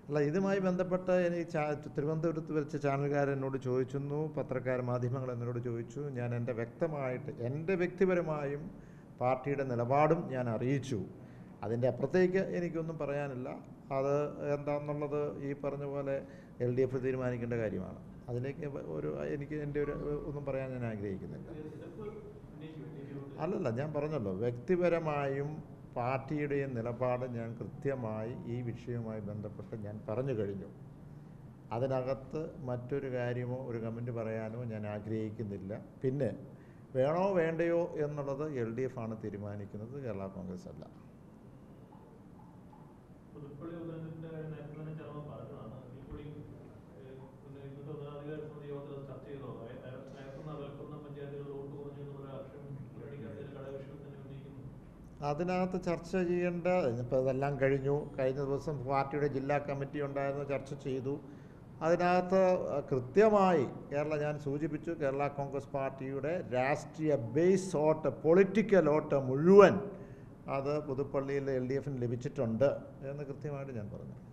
അല്ല ഇതുമായി ബന്ധപ്പെട്ട് എനിക്ക് ചാ തിരുവനന്തപുരത്ത് വെച്ച് ചാനലുകാർ എന്നോട് ചോദിച്ചു പത്രക്കാർ മാധ്യമങ്ങൾ എന്നോട് ചോദിച്ചു ഞാൻ എൻ്റെ വ്യക്തമായിട്ട് എൻ്റെ വ്യക്തിപരമായും പാർട്ടിയുടെ നിലപാടും ഞാൻ അറിയിച്ചു അതിൻ്റെ അപ്പുറത്തേക്ക് എനിക്കൊന്നും പറയാനില്ല അത് എന്താണെന്നുള്ളത് ഈ പറഞ്ഞ പോലെ എൽ ഡി എഫ് തീരുമാനിക്കേണ്ട കാര്യമാണ് അതിലേക്ക് ഒരു എനിക്ക് എൻ്റെ ഒരു ഒന്നും പറയാൻ ഞാൻ ആഗ്രഹിക്കുന്നില്ല അല്ലല്ല ഞാൻ പറഞ്ഞല്ലോ വ്യക്തിപരമായും പാർട്ടിയുടെയും നിലപാട് ഞാൻ കൃത്യമായി ഈ വിഷയവുമായി ബന്ധപ്പെട്ട് ഞാൻ പറഞ്ഞു കഴിഞ്ഞു അതിനകത്ത് മറ്റൊരു കാര്യമോ ഒരു കമൻറ്റ് പറയാനോ ഞാൻ ആഗ്രഹിക്കുന്നില്ല പിന്നെ വേണോ വേണ്ടയോ എന്നുള്ളത് എൽ ഡി എഫ് ആണ് തീരുമാനിക്കുന്നത് കേരള കോൺഗ്രസ് അല്ല പുതുപ്പള്ളി ഉപതെരഞ്ഞെടുപ്പിന്റെ കാര്യം നേരത്തെ തന്നെ ചെറുപ്പം പറഞ്ഞതാണ് എങ്കിൽ കൂടി ഏഹ്, പിന്നെ ഇന്നത്തെ ഉന്നതാധികാര സമിതി യോഗത്തിൽ അത് ചർച്ച ചെയ്തോ നയ- നയ- നയക്കുന്ന വിലക്കുന്ന പഞ്ചായത്തുകൾ വോട്ട് കുറഞ്ഞു എന്നുള്ള ആക്ഷേപം പരിഗണിക്കാത്തതിൽ ഘടകകക്ഷികൾ തന്നെ ഉന്നയിക്കുന്നു അതിനകത്ത് ചർച്ച ചെയ്യേണ്ട ഇപ്പോൾ ഇതെല്ലാം കഴിഞ്ഞു കഴിഞ്ഞ ദിവസം പാർട്ടിയുടെ ജില്ലാ കമ്മിറ്റി ഉണ്ടായിരുന്നു ചർച്ച ചെയ്തു അതിനകത്ത് കൃത്യമായി കേരള ഞാൻ സൂചിപ്പിച്ചു കേരള കോൺഗ്രസ് പാർട്ടിയുടെ രാഷ്ട്രീയ ബേസ് വോട്ട് പൊളിറ്റിക്കൽ വോട്ട് മുഴുവൻ അത് പുതുപ്പള്ളിയിൽ എൽ ഡി എഫിന് ലഭിച്ചിട്ടുണ്ട് എന്ന് കൃത്യമായിട്ട് ഞാൻ പറഞ്ഞു